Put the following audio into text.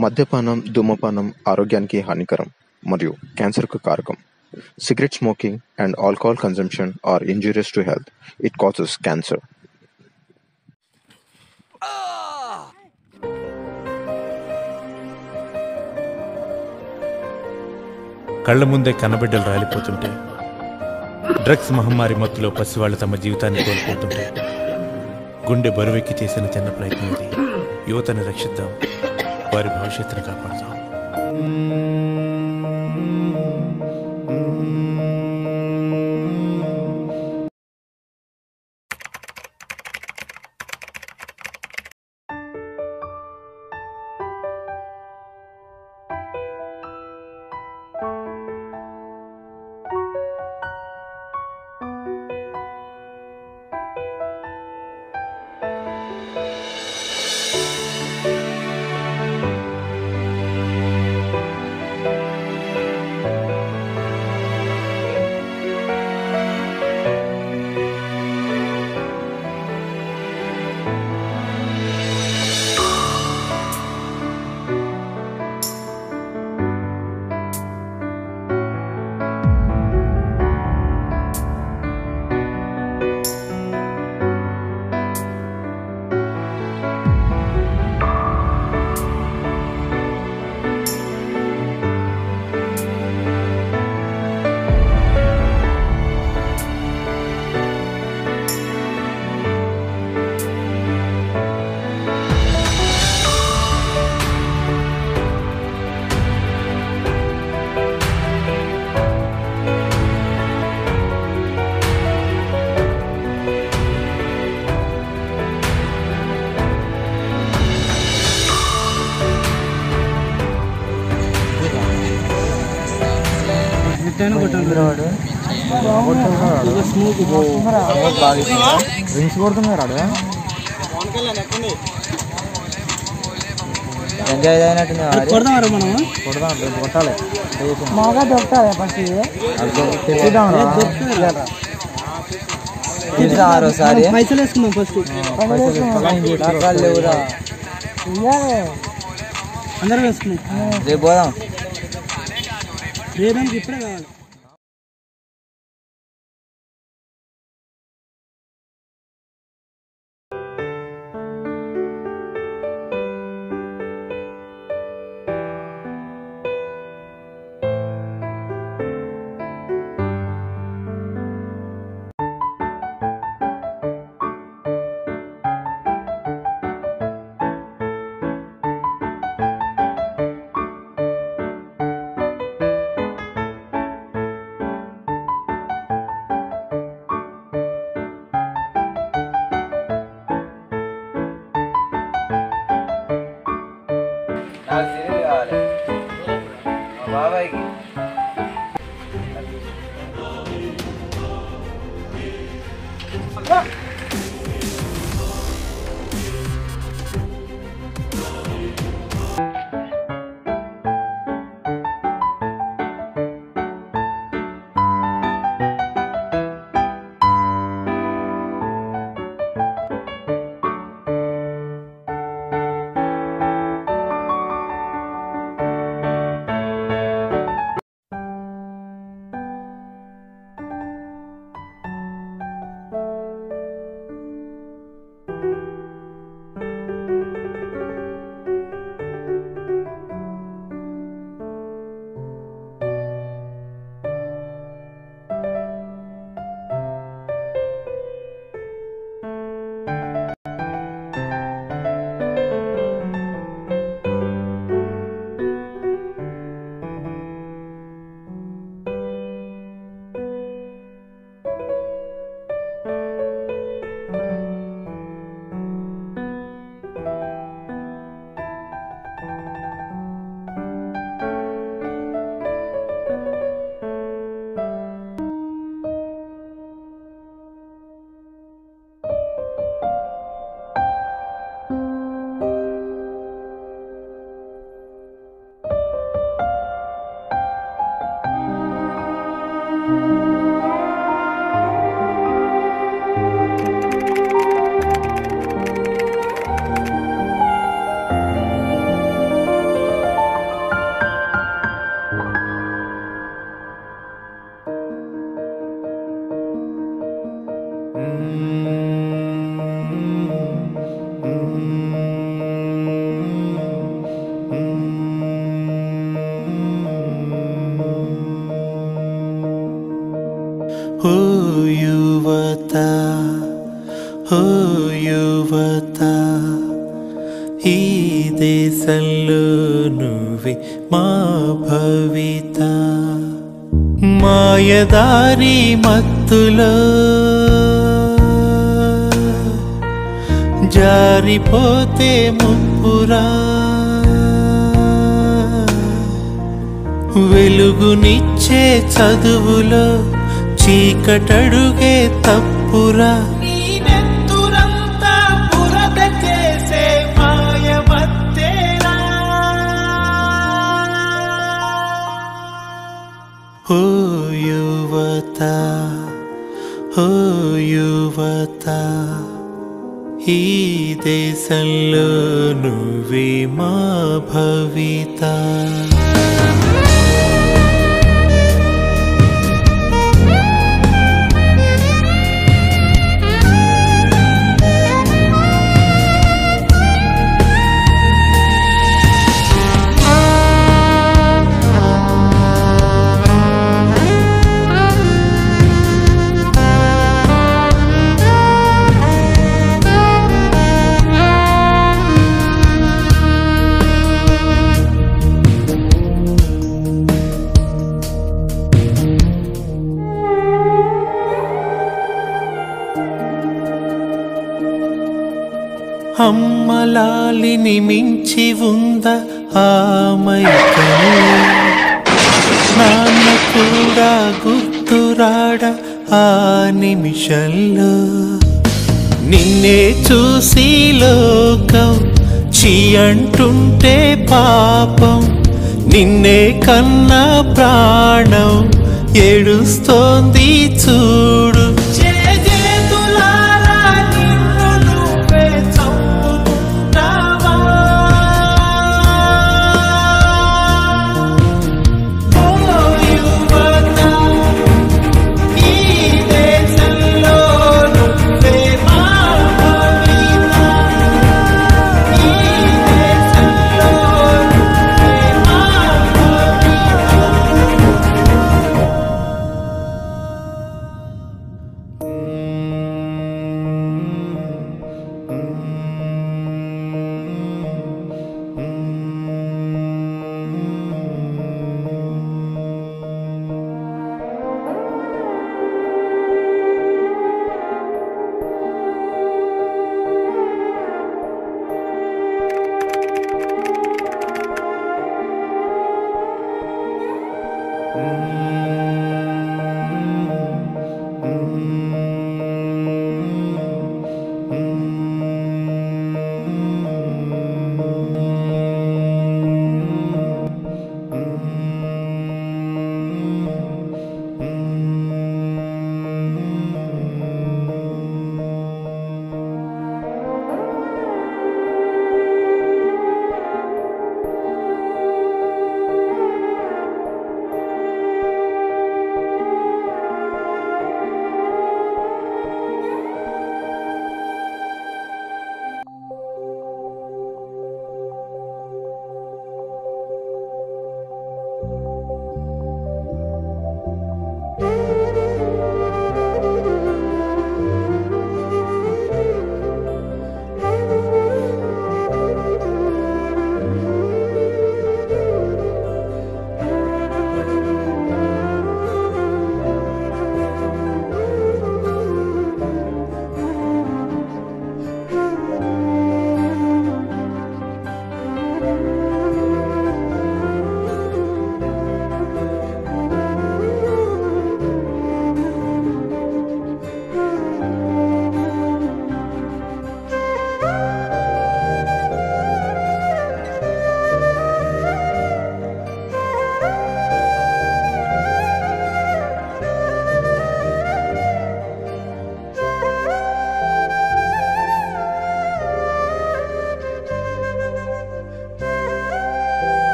మద్యపానం ధూమపానం ఆరోగ్యానికి హానికరం మరియు క్యాన్సర్కు కారకం cigarette smoking and alcohol consumption are injurious to health it causes cancer కళ్ల ముందే కన్నబిడ్డలు రాలిపోతుంటే డ్రగ్స్ మహమ్మారి మత్తులో పసివాళ్ళు తమ జీవితాన్ని కోల్పోతుంటే గుండె బరువెక్కి చేసిన చిన్న ప్రయత్నం ఇది యువతని రక్షిద్దాం వారి భవిష్యత్తుని కాపాడుదాం డ్రింక్స్ కొడుతున్నాడు ఎంజాయ్ అయినట్టుంది మరి కొడదామరా మనము కొడదాం డ్రింక్ కొట్టాలి మాగా దొరుకుతుంది ఫస్ట్ తెప్పిద్దాం తీద్దాం ఒకసారి పైసలు వేసుకుందాం ఫస్ట్ లాభాలు లేవురా అందరం వేసుకుందాం రేపు పోదాం రేదానికి ఇప్పుడే కావాలి నాకు సీరియల్ కావాలి మా బాబాయ్కి ఓ యువత ఓ యువత ఈ దేశంలో నువ్వే మా భవిత మాయదారి మత్తులో జారిపోతే ముప్పురా వెలుగునిచ్చే చదువులో చీకటడుగే తప్పురా ఓ యువత ఓ యువత ఈ దేశంలో నువ్వే మా భవిత అమ్మలాలిని మించి ఉంద ఆమైకము నాన్న కూడా గుర్తురాడ ఆ నిమిషంలో నిన్నే చూసి లోకం చీ అంటుంటే పాపం నిన్నే కన్నా ప్రాణం ఏడుస్తోంది చూడు